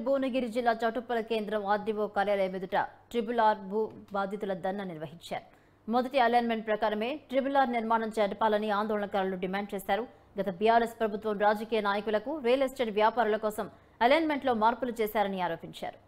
భువనగిరి జిల్లా చౌటుప్పల కేంద్రం ఆర్డీఓ కార్యాలయం ఎదుట ట్రిపుల్ ఆర్ భూ బాధితుల ధర్నా నిర్వహించారు మొదటి అలైన్మెంట్ ప్రకారమే ట్రిపుల్ ఆర్ నిర్మాణం జరపాలని ఆందోళనకారులు డిమాండ్ చేశారు గత బీఆర్ఎస్ ప్రభుత్వం రాజకీయ నాయకులకు రియల్ ఎస్టేట్ వ్యాపారుల కోసం అలైన్మెంట్లో మార్పులు చేశారని ఆరోపించారు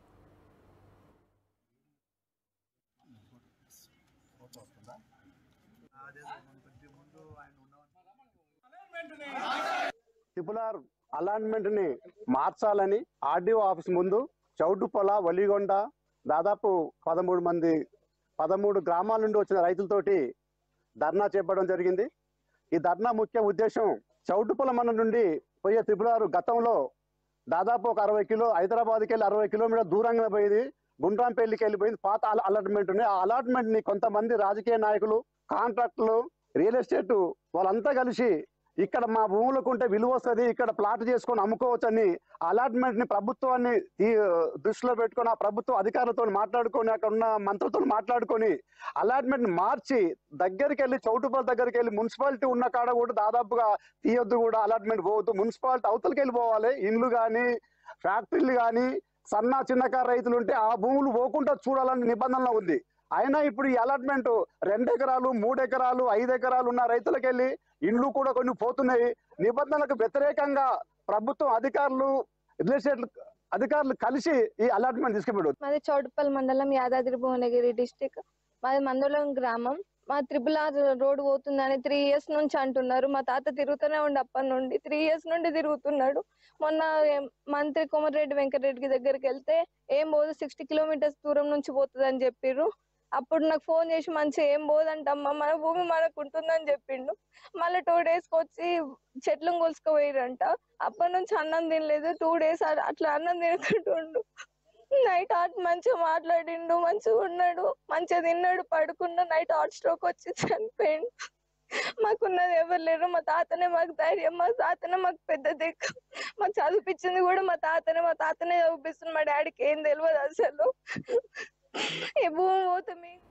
ట్రిపుల్ అలాట్మెంట్ ని మార్చాలని ఆర్డీఓ ఆఫీస్ ముందు చౌటుపొల వలిగొండ దాదాపు పదమూడు మంది పదమూడు గ్రామాల నుండి వచ్చిన రైతులతోటి ధర్నా చేపట్టడం జరిగింది ఈ ధర్నా ముఖ్య ఉద్దేశం చౌటుపొల మన నుండి పోయే ట్రిపుల్ ఆర్ గతంలో దాదాపు ఒక అరవై కిలో హైదరాబాద్కి వెళ్ళి అరవై కిలోమీటర్ దూరంగా పోయింది గుండ్రాంపల్లికి వెళ్ళిపోయింది పాత అలాట్మెంట్ ఉంది ఆ అలాట్మెంట్ ని కొంతమంది రాజకీయ నాయకులు కాంట్రాక్టులు రియల్ ఎస్టేట్ వాళ్ళంతా కలిసి ఇక్కడ మా భూములకు ఉంటే విలువ వస్తుంది ఇక్కడ ప్లాట్ చేసుకొని అమ్ముకోవచ్చని అలాట్మెంట్ ని ప్రభుత్వాన్ని ఈ- దృష్టిలో పెట్టుకొని ఆ ప్రభుత్వ అధికారులతో మాట్లాడుకొని అక్కడ ఉన్న మంత్రులతో మాట్లాడుకొని అలాట్మెంట్ ని మార్చి దగ్గరికి వెళ్ళి చౌటుపల్లి దగ్గరికి వెళ్ళి మున్సిపాలిటీ ఉన్న కాడ కూడా దాదాపుగా తీయొద్దు కూడా అలాట్మెంట్ పోవద్దు మున్సిపాలిటీ అవతలకి వెళ్ళిపోవాలి ఇండ్లు కానీ ఫ్యాక్టరీలు కానీ సన్న చిన్నకారు రైతులు ఉంటే ఆ భూములు పోకుండా చూడాలని నిబంధనలో ఉంది అయినా ఇప్పుడు ఈ అలాట్మెంట్ రెండు ఎకరాలు మూడు ఎకరాలు ఐదు ఎకరాలు ఉన్న రైతులకు వెళ్ళి ఇండ్లు కూడా కొన్ని పోతున్నాయి నిబంధనలకు వ్యతిరేకంగా ప్రభుత్వం అధికారులు రియల్ ఎస్టేట్ అధికారులు కలిసి ఈ అలాట్మెంట్ తీసుకుపోయారు మాది చౌటుపల్లి మండలం యాదాద్రి భువనగిరి డిస్టిక్ మాది మందులం గ్రామం మా త్రిపుల్ ఆర్ రోడ్ పోతుందని త్రీ ఇయర్స్ నుంచి అంటున్నారు మా తాత తిరుగుతూనే ఉండి అప్పటి నుండి త్రీ ఇయర్స్ నుండి తిరుగుతున్నాడు మొన్న ఏం- మంత్రి కోమటిరెడ్డి వెంకటరెడ్డి దగ్గరికి వెళ్తే ఏం పోదు సిక్స్టీ కిలోమీటర్స్ దూరం నుంచి పోతుంది అని చెప్పిర్రు అప్పుడు నాకు ఫోన్ చేసి మంచిగా ఏం పోదంటమ్మా మన భూమి మనకు ఉంటుందని చెప్పిండు మళ్ళీ టూ డేస్ కి వచ్చి చెట్లు కొలుసుకుపోయిరంట అప్పటి నుంచి అన్నం తినలేదు టూ డేస్ అట్లా అన్నం తినకుంటుండు నైట్ హార్ట్ మంచిగా మాట్లాడిండు మంచిగా ఉన్నాడు మంచిగా తిన్నాడు పడుకున్న నైట్ హార్ట్ స్ట్రోక్ వచ్చి చనిపోయిండు మాకున్నది ఎవరు లేరు మా తాతనే మాకు ధైర్యం మా తాతనే మాకు పెద్ద దిక్కు మాకు చదివిపించింది కూడా మా తాతనే మా తాతనే చదివిపిస్తుంది మా డాడీకి ఏం తెలియదు అసలు ఈ భూమి పోతే మేము